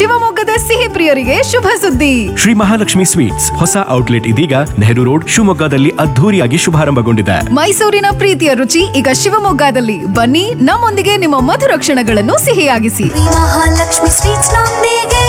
ಶಿವಮೊಗ್ಗದ ಸಿಹಿ ಪ್ರಿಯರಿಗೆ ಶುಭ ಸುದ್ದಿ ಶ್ರೀ ಮಹಾಲಕ್ಷ್ಮಿ ಸ್ವೀಟ್ಸ್ ಹೊಸ ಔಟ್ಲೆಟ್ ಇದೀಗ ನೆಹರು ರೋಡ್ ಶಿವಮೊಗ್ಗದಲ್ಲಿ ಅದ್ಧೂರಿಯಾಗಿ ಶುಭಾರಂಭಗೊಂಡಿದೆ ಮೈಸೂರಿನ ಪ್ರೀತಿಯ ರುಚಿ ಈಗ ಶಿವಮೊಗ್ಗದಲ್ಲಿ ಬನ್ನಿ ನಮ್ಮೊಂದಿಗೆ ನಿಮ್ಮ ಮಧುರ ಕ್ಷಣಗಳನ್ನು ಸಿಹಿಯಾಗಿಸಿ ಮಹಾಲಕ್ಷ್ಮಿ ಸ್ವೀಟ್ಸ್ ನೊಂದಿಗೆ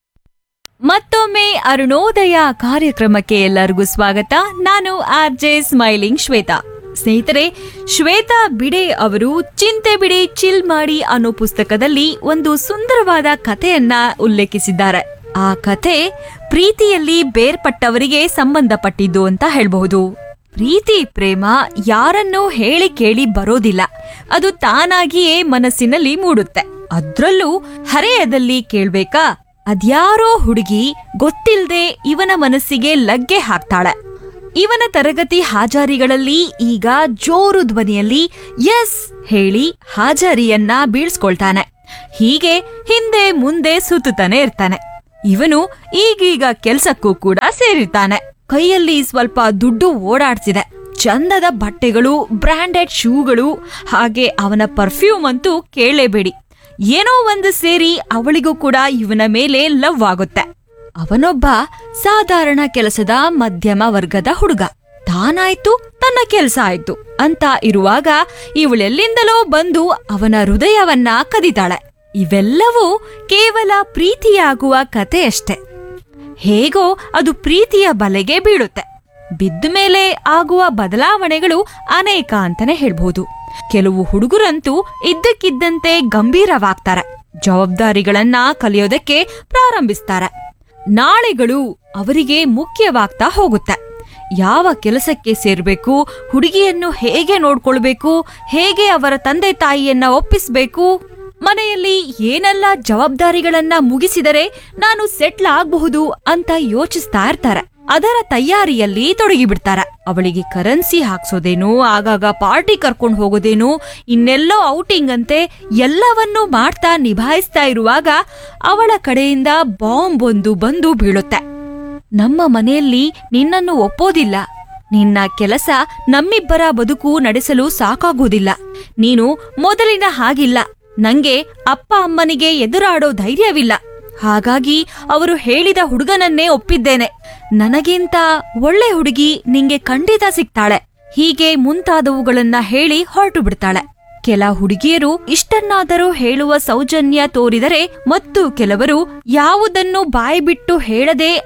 ಮತ್ತೊಮ್ಮೆ ಅರುಣೋದಯ ಕಾರ್ಯಕ್ರಮಕ್ಕೆ ಎಲ್ಲರಿಗೂ ಸ್ವಾಗತ ನಾನು ಆರ್ ಜೆ ಸ್ಮೈಲಿಂಗ್ ಶ್ವೇತಾ ಸ್ನೇಹಿತರೆ ಶ್ವೇತಾ ಬಿಡೆ ಅವರು ಚಿಂತೆ ಬಿಡಿ ಚಿಲ್ ಮಾಡಿ ಅನ್ನೋ ಪುಸ್ತಕದಲ್ಲಿ ಒಂದು ಸುಂದರವಾದ ಕಥೆಯನ್ನ ಉಲ್ಲೇಖಿಸಿದ್ದಾರೆ ಆ ಕಥೆ ಪ್ರೀತಿಯಲ್ಲಿ ಬೇರ್ಪಟ್ಟವರಿಗೆ ಸಂಬಂಧಪಟ್ಟಿದ್ದು ಅಂತ ಹೇಳ್ಬಹುದು ಪ್ರೀತಿ ಪ್ರೇಮ ಯಾರನ್ನೂ ಹೇಳಿ ಕೇಳಿ ಬರೋದಿಲ್ಲ ಅದು ತಾನಾಗಿಯೇ ಮನಸ್ಸಿನಲ್ಲಿ ಮೂಡುತ್ತೆ ಅದ್ರಲ್ಲೂ ಹರೆಯದಲ್ಲಿ ಕೇಳ್ಬೇಕಾ ಅದ್ಯಾರೋ ಹುಡುಗಿ ಗೊತ್ತಿಲ್ದೆ ಇವನ ಮನಸ್ಸಿಗೆ ಲಗ್ಗೆ ಹಾಕ್ತಾಳೆ ಇವನ ತರಗತಿ ಹಾಜಾರಿಗಳಲ್ಲಿ ಈಗ ಜೋರು ಧ್ವನಿಯಲ್ಲಿ ಎಸ್ ಹೇಳಿ ಹಾಜಾರಿಯನ್ನ ಬೀಳ್ಸ್ಕೊಳ್ತಾನೆ ಹೀಗೆ ಹಿಂದೆ ಮುಂದೆ ಸುತ್ತುತ್ತಾನೆ ಇರ್ತಾನೆ ಇವನು ಈಗೀಗ ಕೆಲ್ಸಕ್ಕೂ ಕೂಡ ಸೇರಿರ್ತಾನೆ ಕೈಯಲ್ಲಿ ಸ್ವಲ್ಪ ದುಡ್ಡು ಓಡಾಡ್ತಿದೆ ಚಂದದ ಬಟ್ಟೆಗಳು ಬ್ರಾಂಡೆಡ್ ಶೂಗಳು ಹಾಗೆ ಅವನ ಪರ್ಫ್ಯೂಮ್ ಅಂತೂ ಕೇಳಲೇಬೇಡಿ ಏನೋ ಒಂದು ಸೇರಿ ಅವಳಿಗೂ ಕೂಡ ಇವನ ಮೇಲೆ ಲವ್ ಆಗುತ್ತೆ ಅವನೊಬ್ಬ ಸಾಧಾರಣ ಕೆಲಸದ ಮಧ್ಯಮ ವರ್ಗದ ಹುಡುಗ ತಾನಾಯ್ತು ತನ್ನ ಕೆಲಸ ಆಯ್ತು ಅಂತ ಇರುವಾಗ ಇವಳೆಲ್ಲಿಂದಲೋ ಬಂದು ಅವನ ಹೃದಯವನ್ನ ಕದಿತಾಳೆ ಇವೆಲ್ಲವೂ ಕೇವಲ ಪ್ರೀತಿಯಾಗುವ ಕಥೆಯಷ್ಟೇ ಹೇಗೋ ಅದು ಪ್ರೀತಿಯ ಬಲೆಗೆ ಬೀಳುತ್ತೆ ಬಿದ್ದ ಮೇಲೆ ಆಗುವ ಬದಲಾವಣೆಗಳು ಅನೇಕ ಅಂತಾನೆ ಹೇಳ್ಬಹುದು ಕೆಲವು ಹುಡುಗರಂತೂ ಇದ್ದಕ್ಕಿದ್ದಂತೆ ಗಂಭೀರವಾಗ್ತಾರೆ ಜವಾಬ್ದಾರಿಗಳನ್ನ ಕಲಿಯೋದಕ್ಕೆ ಪ್ರಾರಂಭಿಸ್ತಾರೆ ನಾಳೆಗಳು ಅವರಿಗೆ ಮುಖ್ಯವಾಗ್ತಾ ಹೋಗುತ್ತೆ ಯಾವ ಕೆಲಸಕ್ಕೆ ಸೇರ್ಬೇಕು ಹುಡುಗಿಯನ್ನು ಹೇಗೆ ನೋಡ್ಕೊಳ್ಬೇಕು ಹೇಗೆ ಅವರ ತಂದೆ ತಾಯಿಯನ್ನ ಒಪ್ಪಿಸ್ಬೇಕು ಮನೆಯಲ್ಲಿ ಏನೆಲ್ಲ ಜವಾಬ್ದಾರಿಗಳನ್ನ ಮುಗಿಸಿದರೆ ನಾನು ಸೆಟ್ಲ್ ಆಗಬಹುದು ಅಂತ ಯೋಚಿಸ್ತಾ ಇರ್ತಾರೆ ಅದರ ತಯಾರಿಯಲ್ಲಿ ತೊಡಗಿಬಿಡ್ತಾರ ಅವಳಿಗೆ ಕರೆನ್ಸಿ ಹಾಕ್ಸೋದೇನು ಆಗಾಗ ಪಾರ್ಟಿ ಕರ್ಕೊಂಡು ಹೋಗೋದೇನು ಇನ್ನೆಲ್ಲೋ ಔಟಿಂಗ್ ಅಂತೆ ಎಲ್ಲವನ್ನೂ ಮಾಡ್ತಾ ನಿಭಾಯಿಸ್ತಾ ಇರುವಾಗ ಅವಳ ಕಡೆಯಿಂದ ಬಾಂಬ್ ಒಂದು ಬಂದು ಬೀಳುತ್ತೆ ನಮ್ಮ ಮನೆಯಲ್ಲಿ ನಿನ್ನನ್ನು ಒಪ್ಪೋದಿಲ್ಲ ನಿನ್ನ ಕೆಲಸ ನಮ್ಮಿಬ್ಬರ ಬದುಕು ನಡೆಸಲು ಸಾಕಾಗೋದಿಲ್ಲ ನೀನು ಮೊದಲಿನ ಹಾಗಿಲ್ಲ ನಂಗೆ ಅಪ್ಪ ಅಮ್ಮನಿಗೆ ಎದುರಾಡೋ ಧೈರ್ಯವಿಲ್ಲ ಹಾಗಾಗಿ ಅವರು ಹೇಳಿದ ಹುಡುಗನನ್ನೇ ಒಪ್ಪಿದ್ದೇನೆ ನನಗಿಂತ ಒಳ್ಳೆ ಹುಡುಗಿ ನಿಂಗೆ ಖಂಡಿತ ಸಿಗ್ತಾಳೆ ಹೀಗೆ ಮುಂತಾದವುಗಳನ್ನ ಹೇಳಿ ಹೊರಟು ಬಿಡ್ತಾಳೆ ಕೆಲ ಹುಡುಗಿಯರು ಇಷ್ಟನ್ನಾದರೂ ಹೇಳುವ ಸೌಜನ್ಯ ತೋರಿದರೆ ಮತ್ತು ಕೆಲವರು ಯಾವುದನ್ನು ಬಾಯ್ಬಿಟ್ಟು ಹೇಳದೆ